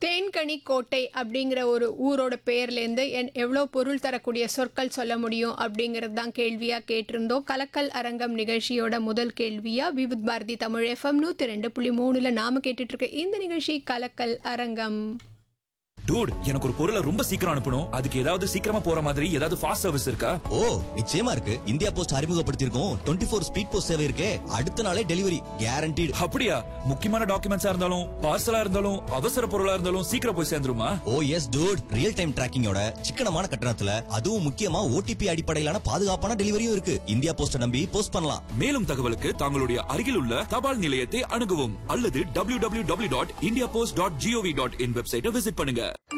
தேன்கனி கோட்டை அப்படிங்கிற ஒரு ஊரோட பேர்லேருந்து என் எவ்வளோ பொருள் தரக்கூடிய சொற்கள் சொல்ல முடியும் அப்படிங்கிறது தான் கேள்வியாக கேட்டிருந்தோம் கலக்கல் அரங்கம் நிகழ்ச்சியோட முதல் கேள்வியாக விவித் பாரதி தமிழ் எஃப்எம் நூற்றி ரெண்டு புள்ளி மூணில் நாம கேட்டுட்டு இருக்க இந்த நிகழ்ச்சி கலக்கல் அரங்கம் டூட் எனக்கு ஒரு பொருளை ரொம்ப சீக்கிரம் அனுப்பணும் அதுக்கு ஏதாவது சீக்கிரமா போற மாதிரி ஏதாவது ஃபாஸ்ட் சர்வீஸ் இருக்கா ஓ நிச்சயமா இருக்கு இந்தியா போஸ்ட் அறிமுகப்படுத்தியிருக்கோம் டுவெண்ட்டி ஃபோர் ஸ்பீட் போஸ்ட் சேவை இருக்கே அடுத்த நாளே டெலிவரி கேரண்டீடு அப்படியா முக்கியமான டாக்குமெண்ட்ஸா இருந்தாலும் பார்சலா இருந்தாலும் அவசர பொருளா இருந்தாலும் சீக்கிரம் போய் சேர்ந்துருமா oh yes dude real time டிராக்கிங்கோட சிக்கனமான கட்டணத்துல அதுவும் முக்கியமா ஓடிபி அடிப்படையிலான பாதுகாப்பான டெலிவரியும் இருக்கு இந்தியா போஸ்ட நம்பி போஸ்ட் பண்ணலாம் மேலும் தகவலுக்கு தங்களுடைய அருகில் உள்ள தபால் நிலையத்தை அணுகவும் அல்லது W W W dot India post dot G O V dot in வெப்சைட்டை விசிட் பண்ணுங்க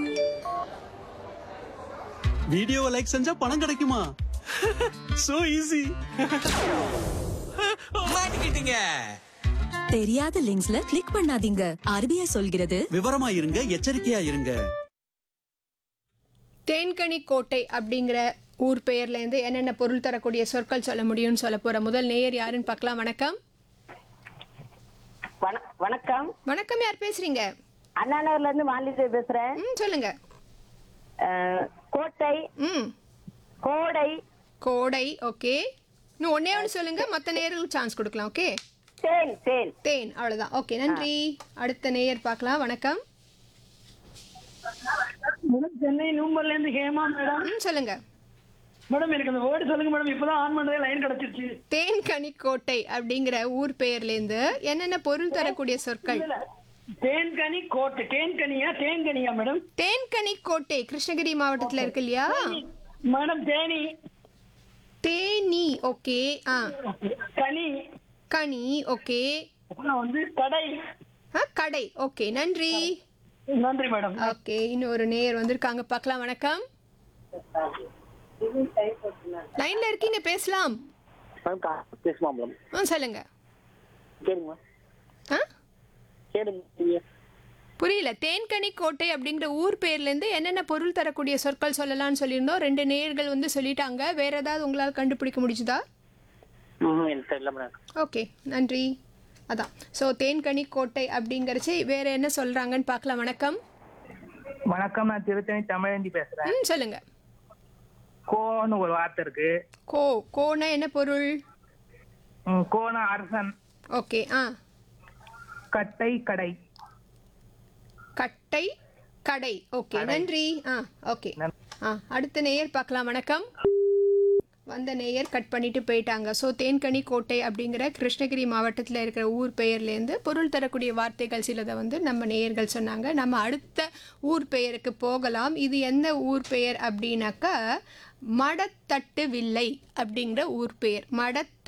வீடியோவை லைக் செஞ்சா பணம் கிடைக்குமா சோ ஈஸி மாட்டிக்கிட்டீங்க தெரியாத லிங்க்ஸ்ல கிளிக் பண்ணாதீங்க ஆர்பிஐ சொல்கிறது விவரமா இருங்க எச்சரிக்கையா இருங்க தேன்கனி கோட்டை அப்படிங்கிற ஊர் பெயர்லேருந்து என்னென்ன பொருள் தரக்கூடிய சொற்கள் சொல்ல முடியும்னு சொல்ல போகிற முதல் நேயர் யாருன்னு பார்க்கலாம் வணக்கம் வண- வணக்கம் வணக்கம் யார் பேசுறீங்க அண்ணா நகர்ல இருந்து மாலிதேவி பேசுறேன் ம் சொல்லுங்க அஹ், கோட்டை ம் கோடை கோடை ஓகே இன்னும் ஒன்னே ஒன்று சொல்லுங்க மற்ற நேயர்களுக்கு சான்ஸ் கொடுக்கலாம் ஓகே தேன் தேன் தேன் அவ்வளோதான் ஓகே நன்றி அடுத்த நேயர் பார்க்கலாம் வணக்கம் மேடம் சென்னை நூம்பர்ல இருந்து ஹேமா மேடம் ம் சொல்லுங்க மேடம் எனக்கு அந்த வேர்டு சொல்லுங்க மேடம் இப்பதான் ஆன் பண்ணதே லைன் கிடைச்சிருச்சு தேன்கனி கோட்டை அப்படிங்கிற ஊர் பெயர்லேருந்து என்னென்ன பொருள் தரக்கூடிய சொற்கள் இல்ல தேன்கனி கோட்டை தேன்கனியா தேன்கனியா மேடம் தேன்கனி கோட்டை கிருஷ்ணகிரி மாவட்டத்தில் இருக்கு இல்லையா மேடம் தேனி தேனி ஓகே ஆ கனி கனி ஓகே அப்புறம் வந்து கடை ஆ கடை ஓகே நன்றி நன்றி மேடம் ஓகே இன்னொரு நேயர் வந்திருக்காங்க பார்க்கலாம் வணக்கம் லைன்ல இருக்கீங்க பேசலாம் பேசுமா மேடம் ஆ சொல்லுங்க கேளுங்க ஆ கேளுங்க புரியல தேன்கனி கோட்டை அப்படிங்கிற ஊர் பேர்லேருந்து என்னென்ன பொருள் தரக்கூடிய சொற்கள் சொல்லலாம்னு சொல்லியிருந்தோம் ரெண்டு நேயர்கள் வந்து சொல்லிட்டாங்க வேற ஏதாவது உங்களால் கண்டுபிடிக்க முடிஞ்சுதா ம் எனக்கு தெரியல மேடம் ஓகே நன்றி அதான் ஸோ தேன்கனி கோட்டை அப்படிங்கிறச்சு வேற என்ன சொல்றாங்கன்னு பார்க்கலாம் வணக்கம் வணக்கம் நான் திருத்தணி தமிழந்தி பேசுறேன் ம் சொல்லுங்க கோன்னு ஒரு வார்த்தை இருக்கு கோ கோனா என்ன பொருள் ம், கோன அரசன் ஓகே ஆ கட்டை கடை கட்டை கடை ஓகே நன்றி ஆ ஓகே ஆ அடுத்த நேயர் பார்க்கலாம் வணக்கம் வந்த நேயர் கட் பண்ணிட்டு போயிட்டாங்க ஸோ தேன்கனி கோட்டை அப்படிங்கிற கிருஷ்ணகிரி மாவட்டத்தில் இருக்கிற ஊர் பெயர்லேருந்து பொருள் தரக்கூடிய வார்த்தைகள் சிலதை வந்து நம்ம நேயர்கள் சொன்னாங்க நம்ம அடுத்த ஊர் பெயருக்கு போகலாம் இது எந்த ஊர் பெயர் அப்படின்னாக்கா மடத்தட்டு வில்லை அப்படிங்கிற ஊர் பெயர் மடத்த